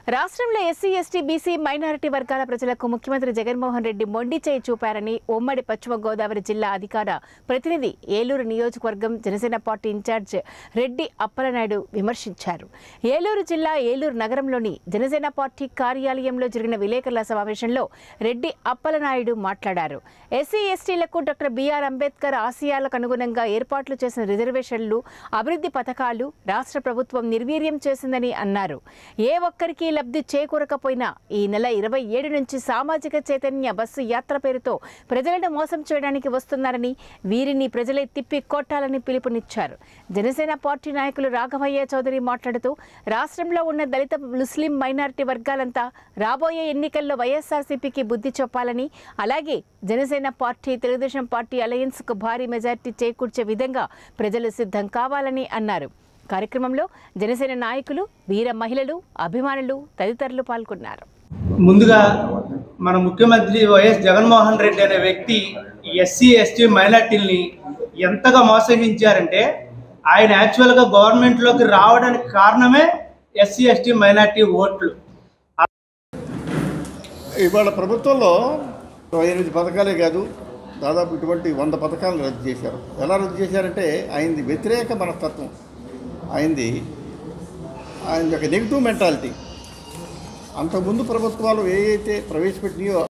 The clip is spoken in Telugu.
రాష్ట్రంలో ఎస్సీ ఎస్టీ బీసీ మైనారిటీ వర్గాల ప్రజలకు ముఖ్యమంత్రి జగన్మోహన్ రెడ్డి మొండి చేయి చూపారని ఉమ్మడి పశ్చిమ గోదావరి జిల్లా అధికార ప్రతినిధి ఏలూరు నియోజకవర్గం జనసేన పార్టీ ఇన్ఛార్జ్ రెడ్డి అప్పలనాయుడు విమర్శించారు ఏలూరు జిల్లా ఏలూరు నగరంలోని జనసేన పార్టీ కార్యాలయంలో జరిగిన విలేకరుల సమావేశంలో రెడ్డి అప్పలనాయుడు మాట్లాడారు ఎస్సీ ఎస్టీలకు డాక్టర్ బిఆర్ అంబేద్కర్ ఆశయాలకు అనుగుణంగా ఏర్పాట్లు చేసిన రిజర్వేషన్లు అభివృద్ధి పథకాలు రాష్ట్ర ప్రభుత్వం నిర్వీర్యం చేసిందని అన్నారు ఏ ఒక్కరికి లబ్ధి చేకూరకపోయినా ఈ నెల ఇరవై ఏడు నుంచి సామాజిక చైతన్య బస్సు యాత్ర పేరుతో ప్రజలను మోసం చేయడానికి వస్తున్నారని వీరిని ప్రజలే తిప్పి కొట్టాలని పిలుపునిచ్చారు జనసేన పార్టీ నాయకులు రాఘవయ్య చౌదరి మాట్లాడుతూ రాష్ట్రంలో ఉన్న దళిత ముస్లిం మైనారిటీ వర్గాలంతా రాబోయే ఎన్నికల్లో వైఎస్ఆర్సీపీకి బుద్ధి చెప్పాలని అలాగే జనసేన పార్టీ తెలుగుదేశం పార్టీ అలయన్స్కు భారీ మెజార్టీ చేకూర్చే విధంగా ప్రజలు సిద్ధం కావాలని అన్నారు కార్యక్రమంలో జనసేన నాయకులు వీర మహిళలు అభిమానులు తదితరులు పాల్గొన్నారు ముందుగా మన ముఖ్యమంత్రి వైఎస్ జగన్మోహన్ రెడ్డి అనే వ్యక్తి ఎస్సీ ఎస్టీ మైనార్టీల్ని ఎంతగా మోసగించారంటే ఆయన యాక్చువల్గా గవర్నమెంట్లోకి రావడానికి కారణమే ఎస్సీ ఎస్టీ మైనార్టీ ఓట్లు ఇవాళ ప్రభుత్వంలో ఇరవై ఎనిమిది పథకాలే కాదు దాదాపు ఇటువంటి వంద పథకాలను రద్దు చేశారు ఎలా రద్దు చేశారంటే ఆయనది వ్యతిరేక మనస్తత్వం ఆయనది ఆయన యొక్క నెగిటివ్ మెంటాలిటీ అంతకుముందు ప్రభుత్వాలు ఏ అయితే ప్రవేశపెట్టినాయో